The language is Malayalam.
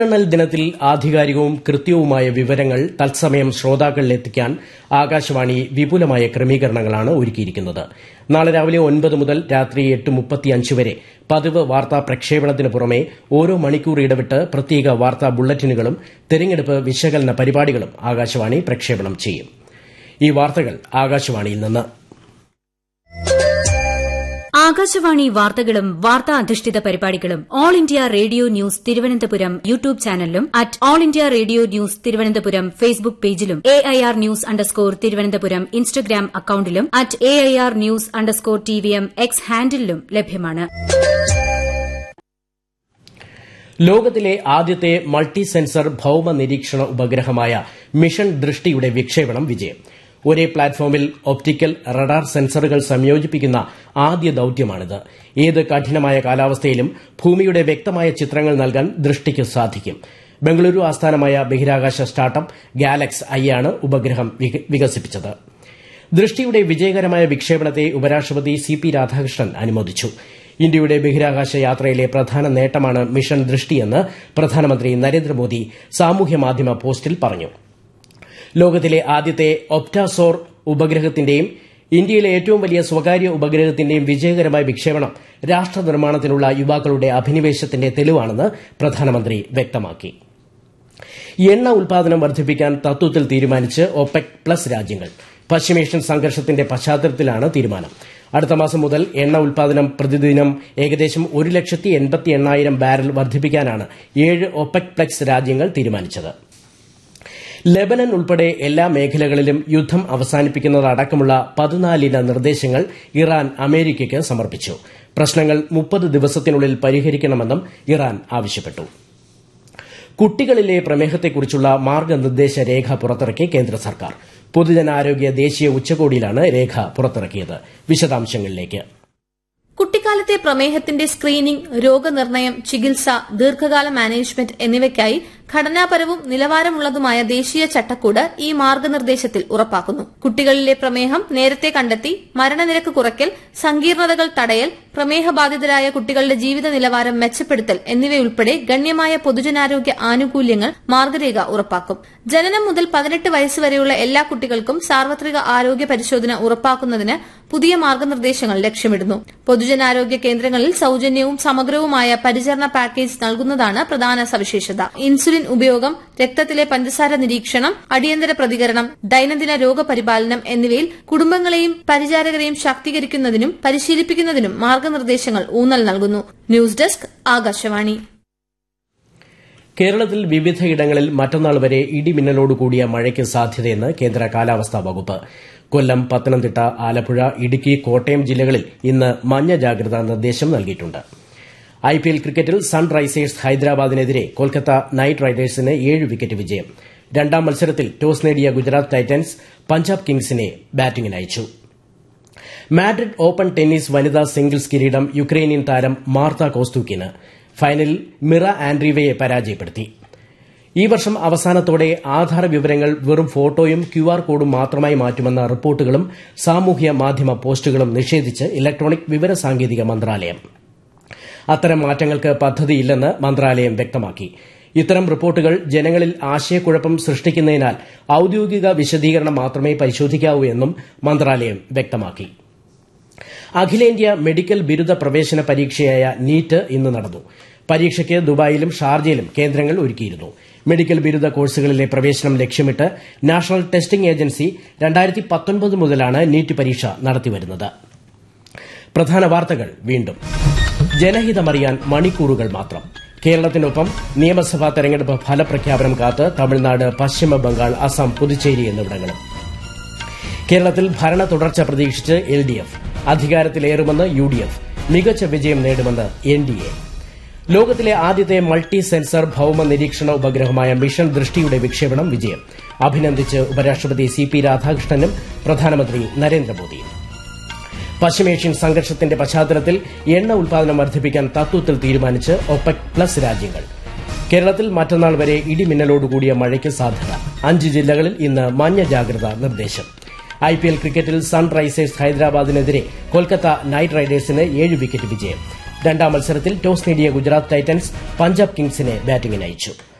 വോട്ടെണ്ണൽ ദിനത്തിൽ ആധികാരികവും കൃത്യവുമായ വിവരങ്ങൾ തത്സമയം ശ്രോതാക്കളിലെത്തിക്കാൻ ആകാശവാണി വിപുലമായ ക്രമീകരണങ്ങളാണ് ഒരുക്കിയിരിക്കുന്നത് നാളെ രാവിലെ ഒൻപത് മുതൽ രാത്രി എട്ട് മുപ്പത്തിയഞ്ച് വരെ പതിവ് വാർത്താ പ്രക്ഷേപണത്തിന് പുറമെ ഓരോ മണിക്കൂർ ഇടവിട്ട് പ്രത്യേക വാർത്താ ബുള്ളറ്റിനുകളും തെരഞ്ഞെടുപ്പ് വിശകലന പരിപാടികളും ആകാശവാണി പ്രക്ഷേപണം ചെയ്യും ഈ വാർത്തകൾ ആകാശവാണിയിൽ നിന്ന് ആകാശവാണി വാർത്തകളും വാർത്താ അധിഷ്ഠിത പരിപാടികളും all India radio news Thiruvananthapuram YouTube ചാനലിലും at all India radio news Thiruvananthapuram Facebook പേജിലും A I R news underscore Thiruvananthapuram Instagram അക്കൌണ്ടിലും at A I R news underscore T V M X ഹാൻഡിലും ലഭ്യമാണ് ലോകത്തിലെ ആദ്യത്തെ മൾട്ടി സെൻസർ ഭൌമ നിരീക്ഷണ ഉപഗ്രഹമായ മിഷൻ ദൃഷ്ടിയുടെ വിക്ഷേപണം വിജയം ഒരേ പ്ലാറ്റ്ഫോമിൽ ഒപ്റ്റിക്കൽ റഡാർ സെൻസറുകൾ സംയോജിപ്പിക്കുന്ന ആദ്യ ദൌത്യമാണിത് ഏത് കഠിനമായ കാലാവസ്ഥയിലും ഭൂമിയുടെ വ്യക്തമായ ചിത്രങ്ങൾ നൽകാൻ ദൃഷ്ടിക്ക് സാധിക്കും ബംഗളൂരു ആസ്ഥാനമായ ബഹിരാകാശ സ്റ്റാർട്ടപ്പ് ഗാലക്സ് ഐ ആണ് ഉപഗ്രഹം വികസിപ്പിച്ചത് ദൃഷ്ടിയുടെ വിജയകരമായ വിക്ഷേപണത്തെ ഉപരാഷ്ട്രപതി സി പി രാധാകൃഷ്ണൻ അനുമോദിച്ചു ഇന്ത്യയുടെ ബഹിരാകാശ യാത്രയിലെ പ്രധാന നേട്ടമാണ് മിഷൻ ദൃഷ്ടിയെന്ന് പ്രധാനമന്ത്രി നരേന്ദ്രമോദി സാമൂഹ്യമാധ്യമ പോസ്റ്റിൽ പറഞ്ഞു ലോകത്തിലെ ആദ്യത്തെ ഒപ്റ്റാസോർ ഉപഗ്രഹത്തിന്റെയും ഇന്ത്യയിലെ ഏറ്റവും വലിയ സ്വകാര്യ ഉപഗ്രഹത്തിന്റെയും വിജയകരമായ വിക്ഷേപണം രാഷ്ട്ര നിർമ്മാണത്തിനുള്ള യുവാക്കളുടെ അഭിനിവേശത്തിന്റെ തെളിവാണെന്ന് പ്രധാനമന്ത്രി വ്യക്തമാക്കി എണ്ണ ഉൽപാദനം വർദ്ധിപ്പിക്കാൻ തത്വത്തിൽ തീരുമാനിച്ച് ഒപെക് പ്ലസ് രാജ്യങ്ങൾ പശ്ചിമേഷ്യൻ സംഘർഷത്തിന്റെ പശ്ചാത്തലത്തിലാണ് തീരുമാനം അടുത്ത മാസം മുതൽ എണ്ണ ഉൽപാദനം പ്രതിദിനം ഏകദേശം ഒരു ലക്ഷത്തി എൺപത്തി എണ്ണായിരം ബാരൽ വർദ്ധിപ്പിക്കാനാണ് ഏഴ് ഒപെക് പ്ലസ് രാജ്യങ്ങൾ തീരുമാനിച്ചത് ലെബനൻ ഉൾപ്പെടെ എല്ലാ മേഖലകളിലും യുദ്ധം അവസാനിപ്പിക്കുന്നതടക്കമുള്ള പതിനാലിന നിർദ്ദേശങ്ങൾ ഇറാൻ അമേരിക്കയ്ക്ക് സമർപ്പിച്ചു പ്രശ്നങ്ങൾ മുപ്പത് ദിവസത്തിനുള്ളിൽ പരിഹരിക്കണമെന്നും ഇറാൻ ആവശ്യപ്പെട്ടു കുട്ടികളിലെ പ്രമേഹത്തെക്കുറിച്ചുള്ള മാർഗനിർദ്ദേശ രേഖ പുറത്തിറക്കി കേന്ദ്ര സർക്കാർ പൊതുജനാരോഗ്യ ദേശീയ ഉച്ചകോടിയിലാണ് രേഖ പുറത്തിറക്കിയത് വിശദാംശങ്ങളിലേക്ക് കുട്ടിക്കാലത്തെ പ്രമേഹത്തിന്റെ സ്ക്രീനിംഗ് രോഗനിർണയം ചികിത്സ ദീർഘകാല മാനേജ്മെന്റ് എന്നിവയ്ക്കായി ഘടനാപരവും നിലവാരമുള്ളതുമായ ദേശീയ ചട്ടക്കൂട് ഈ മാർഗനിർദ്ദേശത്തിൽ ഉറപ്പാക്കുന്നു കുട്ടികളിലെ പ്രമേഹം നേരത്തെ കണ്ടെത്തി മരണനിരക്ക് കുറയ്ക്കൽ സങ്കീർണതകൾ തടയൽ പ്രമേഹബാധിതരായ കുട്ടികളുടെ ജീവിത നിലവാരം മെച്ചപ്പെടുത്തൽ എന്നിവയുൾപ്പെടെ ഗണ്യമായ പൊതുജനാരോഗ്യ ആനുകൂല്യങ്ങൾ മാർഗരേഖ ഉറപ്പാക്കും ജനനം മുതൽ പതിനെട്ട് വയസ്സുവരെയുള്ള എല്ലാ കുട്ടികൾക്കും സാർവത്രിക ആരോഗ്യ പരിശോധന ഉറപ്പാക്കുന്നതിന് പുതിയ മാർഗനിർദ്ദേശങ്ങൾ ലക്ഷ്യമിടുന്നു പൊതുജനാരോഗ്യ കേന്ദ്രങ്ങളിൽ സൌജന്യവും സമഗ്രവുമായ പരിചരണ പാക്കേജ് നൽകുന്നതാണ് പ്രധാന സവിശേഷത ഇൻസുലിൻ ഉപയോഗം രക്തത്തിലെ പഞ്ചസാര നിരീക്ഷണം അടിയന്തര പ്രതികരണം ദൈനംദിന രോഗപരിപാലനം എന്നിവയിൽ കുടുംബങ്ങളെയും പരിചാരകരെയും ശാക്തീകരിക്കുന്നതിനും പരിശീലിപ്പിക്കുന്നതിനും മാർഗനിർദ്ദേശങ്ങൾ ഊന്നൽ നൽകുന്നു ന്യൂസ് ഡെസ്ക് ആകാശവാണി കേരളത്തിൽ വിവിധയിടങ്ങളിൽ മറ്റന്നാൾ വരെ ഇടിമിന്നലോട് കൂടിയ മഴയ്ക്ക് സാധ്യതയെന്ന് കേന്ദ്ര കാലാവസ്ഥാ വകുപ്പ് കൊല്ലം പത്തനംതിട്ട ആലപ്പുഴ ഇടുക്കി കോട്ടയം ജില്ലകളിൽ ഇന്ന് മഞ്ഞ ജാഗ്രതാ നിർദ്ദേശം നൽകിയിട്ടുണ്ട് ഐപിഎൽ ക്രിക്കറ്റിൽ സൺറൈസേഴ്സ് ഹൈദരാബാദിനെതിരെ കൊൽക്കത്ത നൈറ്റ് റൈഡേഴ്സിന് ഏഴ് വിക്കറ്റ് വിജയം രണ്ടാം മത്സരത്തിൽ ടോസ് നേടിയ ഗുജറാത്ത് ടൈറ്റൻസ് പഞ്ചാബ് കിങ്സിനെ ബാറ്റിംഗിനയച്ചു മാഡ്രിഡ് ഓപ്പൺ ടെന്നീസ് വനിതാ സിംഗിൾസ് കിരീടം യുക്രൈനിയൻ താരം മാർത്ത കോസ്തുക്കിന് ഫൈനലിൽ മിറ ആൻഡ്രീവയെ പരാജയപ്പെടുത്തി ഈ വർഷം അവസാനത്തോടെ ആധാർ വിവരങ്ങൾ വെറും ഫോട്ടോയും ക്യുആർ കോഡും മാത്രമായി മാറ്റുമെന്ന റിപ്പോർട്ടുകളും സാമൂഹ്യ മാധ്യമ പോസ്റ്റുകളും നിഷേധിച്ച് ഇലക്ട്രോണിക് വിവരസാങ്കേതിക മന്ത്രാലയം അത്തരം മാറ്റങ്ങൾക്ക് പദ്ധതിയില്ലെന്ന് മന്ത്രാലയം വ്യക്തമാക്കി ഇത്തരം റിപ്പോർട്ടുകൾ ജനങ്ങളിൽ ആശയക്കുഴപ്പം സൃഷ്ടിക്കുന്നതിനാൽ ഔദ്യോഗിക വിശദീകരണം മാത്രമേ പരിശോധിക്കാവൂ എന്നും മന്ത്രാലയം വ്യക്തമാക്കി അഖിലേന്ത്യാ മെഡിക്കൽ ബിരുദ പ്രവേശന പരീക്ഷയായ നീറ്റ് ഇന്ന് നടന്നു പരീക്ഷയ്ക്ക് ദുബായിലും ഷാർജയിലും കേന്ദ്രങ്ങൾ ഒരുക്കിയിരുന്നു മെഡിക്കൽ ബിരുദ കോഴ്സുകളിലെ പ്രവേശനം ലക്ഷ്യമിട്ട് നാഷണൽ ടെസ്റ്റിംഗ് ഏജൻസി രണ്ടായിരത്തി പത്തൊൻപത് മുതലാണ് നീറ്റ് പരീക്ഷ നടത്തിവരുന്നത് പ്രധാന വാർത്തകൾ വീണ്ടും ജനഹിതമറിയാൻ മണിക്കൂറുകൾ മാത്രം കേരളത്തിനൊപ്പം നിയമസഭാ തെരഞ്ഞെടുപ്പ് ഫലപ്രഖ്യാപനം കാത്ത് തമിഴ്നാട് പശ്ചിമ ബംഗാൾ അസം പുതുച്ചേരി എന്നിവിടങ്ങളും കേരളത്തിൽ ഭരണ തുടർച്ച പ്രതീക്ഷിച്ച് എൽ ഡി എഫ് അധികാരത്തിലേറുമെന്ന് യു ഡി എഫ് മികച്ച വിജയം നേടുമെന്ന് എൻ ഡി എ ലോകത്തിലെ ആദ്യത്തെ മൾട്ടി സെൻസർ ഭൌമ നിരീക്ഷണ ഉപഗ്രഹമായ മിഷൻ ദൃഷ്ടിയുടെ വിക്ഷേപണം വിജയം അഭിനന്ദിച്ച് ഉപരാഷ്ട്രപതി സി പി രാധാകൃഷ്ണനും പ്രധാനമന്ത്രി നരേന്ദ്രമോദിയും പശ്ചിമേഷ്യൻ സംഘർഷത്തിന്റെ പശ്ചാത്തലത്തിൽ എണ്ണ ഉൽപാദനം വർദ്ധിപ്പിക്കാൻ തത്വത്തിൽ തീരുമാനിച്ച് ഒപെക് പ്ലസ് രാജ്യങ്ങൾ കേരളത്തിൽ മറ്റന്നാൾ വരെ ഇടിമിന്നലോടുകൂടിയ മഴയ്ക്ക് സാധ്യത അഞ്ച് ജില്ലകളിൽ ഇന്ന് മഞ്ഞ ജാഗ്രതാ നിർദ്ദേശം ഐപിഎൽ ക്രിക്കറ്റിൽ സൺറൈസേഴ്സ് ഹൈദരാബാദിനെതിരെ കൊൽക്കത്ത നൈറ്റ് റൈഡേഴ്സിന് ഏഴ് വിക്കറ്റ് വിജയം രണ്ടാം മത്സരത്തിൽ ടോസ് നേടിയ ഗുജറാത്ത് ടൈറ്റൻസ് പഞ്ചാബ് കിങ്സിനെ ബാറ്റിംഗിനയച്ചു